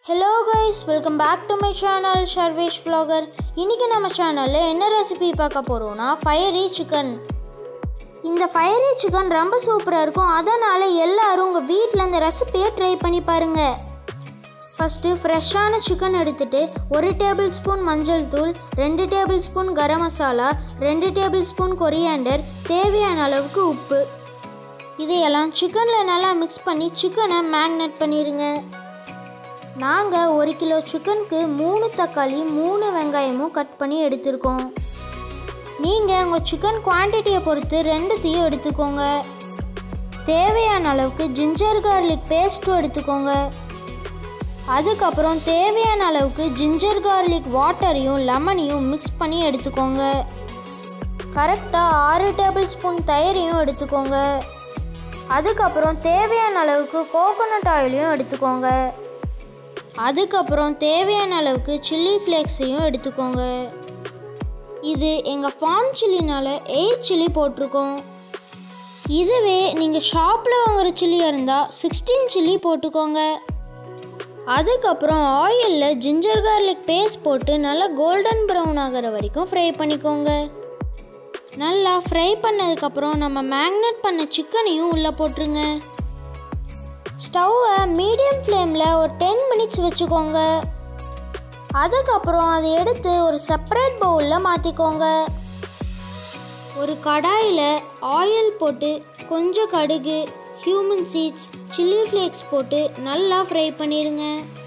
hello guys welcome back to my channel Sharvesh vlogger இன்றைக்கி நம்ம சேனலில் என்ன ரெசிபி பார்க்க போகிறோம்னா ஃபயரி சிக்கன் இந்த ஃபயரி சிக்கன் ரொம்ப சூப்பராக இருக்கும் அதனால் எல்லாரும் உங்கள் வீட்டில் இந்த ரெசிபியை ட்ரை பண்ணி பாருங்கள் ஃபஸ்ட்டு ஃப்ரெஷ்ஷான சிக்கன் எடுத்துட்டு ஒரு டேபிள் ஸ்பூன் மஞ்சள் தூள் ரெண்டு டேபிள் ஸ்பூன் கரம் மசாலா ரெண்டு டேபிள் ஸ்பூன் கொரியாண்டர் தேவையான அளவுக்கு உப்பு இதையெல்லாம் சிக்கனில் நல்லா மிக்ஸ் பண்ணி சிக்கனை மேக்னேட் பண்ணிடுங்க நாங்கள் ஒரு கிலோ சிக்கனுக்கு மூணு தக்காளி மூணு வெங்காயமும் கட் பண்ணி எடுத்திருக்கோம் நீங்கள் உங்கள் சிக்கன் குவான்டிட்டியை பொறுத்து ரெண்டுத்தையும் எடுத்துக்கோங்க தேவையான அளவுக்கு ஜிஞ்சர் கார்லிக் பேஸ்ட்டும் எடுத்துக்கோங்க அதுக்கப்புறம் தேவையான அளவுக்கு ஜிஞ்சர் கார்லிக் வாட்டரையும் லெமனையும் மிக்ஸ் பண்ணி எடுத்துக்கோங்க கரெக்டாக ஆறு டேபிள் ஸ்பூன் தயிரையும் எடுத்துக்கோங்க அதுக்கப்புறம் தேவையான அளவுக்கு கோகோனட் ஆயிலையும் எடுத்துக்கோங்க அதுக்கப்புறம் தேவையான அளவுக்கு சில்லி ஃப்ளேக்ஸையும் எடுத்துக்கோங்க இது எங்கள் ஃபார்ம் சில்லினால் எயிட் சில்லி போட்டிருக்கோம் இதுவே நீங்கள் ஷாப்பில் வாங்குகிற சில்லியாக இருந்தால் சிக்ஸ்டீன் சில்லி போட்டுக்கோங்க அதுக்கப்புறம் ஆயிலில் ஜிஞ்சர் கார்லிக் பேஸ்ட் போட்டு நல்லா கோல்டன் ப்ரௌன் ஆகிற வரைக்கும் ஃப்ரை பண்ணிக்கோங்க நல்லா ஃப்ரை பண்ணதுக்கப்புறம் நம்ம மேக்னேட் பண்ண சிக்கனையும் உள்ளே போட்டுருங்க ஸ்டவ்வை மீடியம் ஃப்ளேமில் ஒரு டென் மினிட்ஸ் வச்சுக்கோங்க அதுக்கப்புறம் அதை எடுத்து ஒரு செப்பரேட் பவுலில் மாற்றிக்கோங்க ஒரு கடாயில் ஆயில் போட்டு கொஞ்சம் கடுகு ஹியூமன் சீட்ஸ் சில்லி ஃப்ளேக்ஸ் போட்டு நல்லா ஃப்ரை பண்ணிடுங்க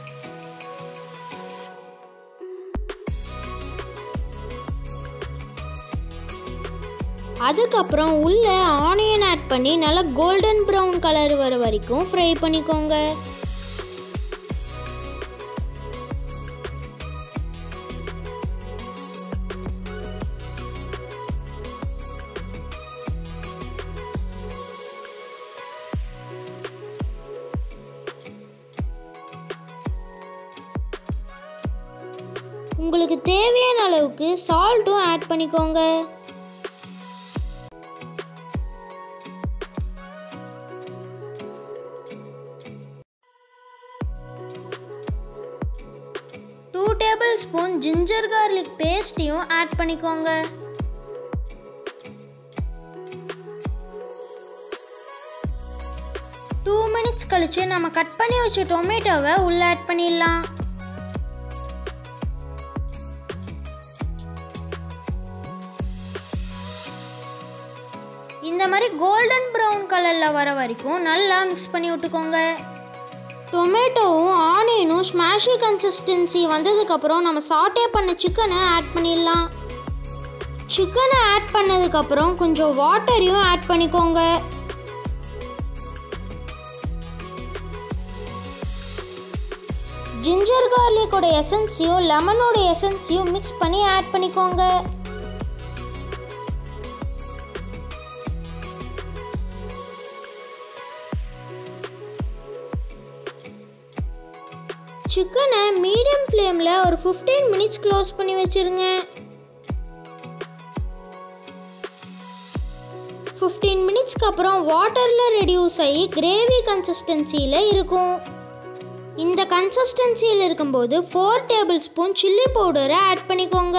அதுக்கப்புறம் உள்ளே ஆனியன் ஆட் பண்ணி நல்லா கோல்டன் ப்ரௌன் கலர் வர வரைக்கும் ஃப்ரை பண்ணிக்கோங்க உங்களுக்கு தேவையான அளவுக்கு சால்ட்டும் ஆட் பண்ணிக்கோங்க two tablespoon ginger garlic பேஸ்ட்டையும் ஆட் பண்ணிக்கோங்க டூ மினிட்ஸ் கழிச்சு நம்ம கட் பண்ணி வச்ச டொமேட்டோவை உள்ள ஆட் பண்ணிடலாம் இந்த மாதிரி கோல்டன் ப்ரௌன் கலரில் வர வரைக்கும் நல்லா மிக்ஸ் பண்ணி விட்டுக்கோங்க டொமேட்டோவும் ஆனியனும் ஸ்மாஷி கன்சிஸ்டன்சி வந்ததுக்கப்புறம் நம்ம சாட்டே பண்ண சிக்கனை ஆட் பண்ணிடலாம் சிக்கனை ஆட் பண்ணதுக்கப்புறம் கொஞ்சம் வாட்டரையும் ஆட் பண்ணிக்கோங்க ஜிஞ்சர் கார்லிக்கோட எசன்ஸையும் லெமனோட எசன்ஸையும் மிக்ஸ் பண்ணி ஆட் பண்ணிக்கோங்க சிக்கனை மீடியம் ஃப்ளேமில் ஒரு ஃபிஃப்டீன் மினிட்ஸ் க்ளோஸ் பண்ணி வச்சுருங்க ஃபிஃப்டீன் மினிட்ஸ்க்கு அப்புறம் வாட்டரில் ரெடியூஸ் ஆகி கிரேவி கன்சிஸ்டன்சியில் இருக்கும் இந்த கன்சிஸ்டன்சியில் இருக்கும்போது ஃபோர் டேபிள் ஸ்பூன் சில்லி பவுடரை ஆட் பண்ணிக்கோங்க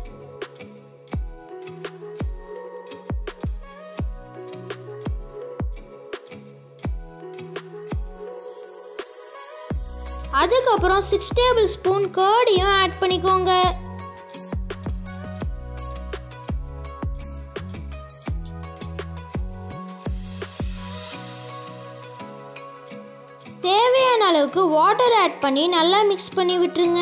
அதுக்கப்புறம் சிக்ஸ் டேபிள் ஸ்பூன் கேர்டையும் ஆட் பண்ணிக்கோங்க தேவையான அளவுக்கு வாட்டர் ஆட் பண்ணி நல்லா மிக்ஸ் பண்ணி விட்டுருங்க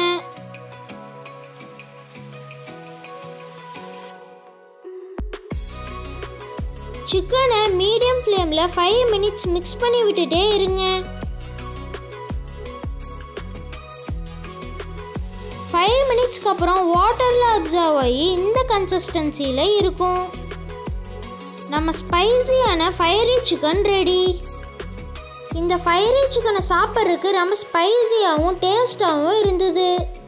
சிக்கனை மீடியம் ஃப்ளேமில் ஃபைவ் மினிட்ஸ் மிக்ஸ் பண்ணி விட்டுட்டே இருங்க ஃபைவ் மினிட்ஸ்க்கு அப்புறம் வாட்டரில் அப்சர்வ் ஆகி இந்த கன்சிஸ்டன்சியில் இருக்கும் நம்ம ஸ்பைசியான ஃபயரி சிக்கன் ரெடி இந்த ஃபயரி சிக்கனை சாப்பிட்றதுக்கு ரொம்ப ஸ்பைசியாகவும் டேஸ்டாகவும் இருந்தது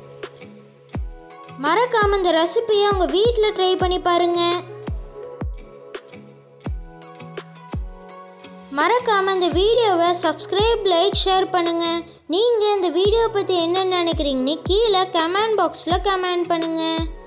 மறக்காமல் இந்த ரெசிபியை உங்கள் வீட்டில் ட்ரை பண்ணி பாருங்கள் மறக்காமல் இந்த வீடியோவை சப்ஸ்கிரைப் லைக் ஷேர் பண்ணுங்கள் நீங்கள் இந்த வீடியோ பற்றி என்ன நினைக்கிறீங்கன்னு கீழே கமெண்ட் பாக்ஸில் கமெண்ட் பண்ணுங்கள்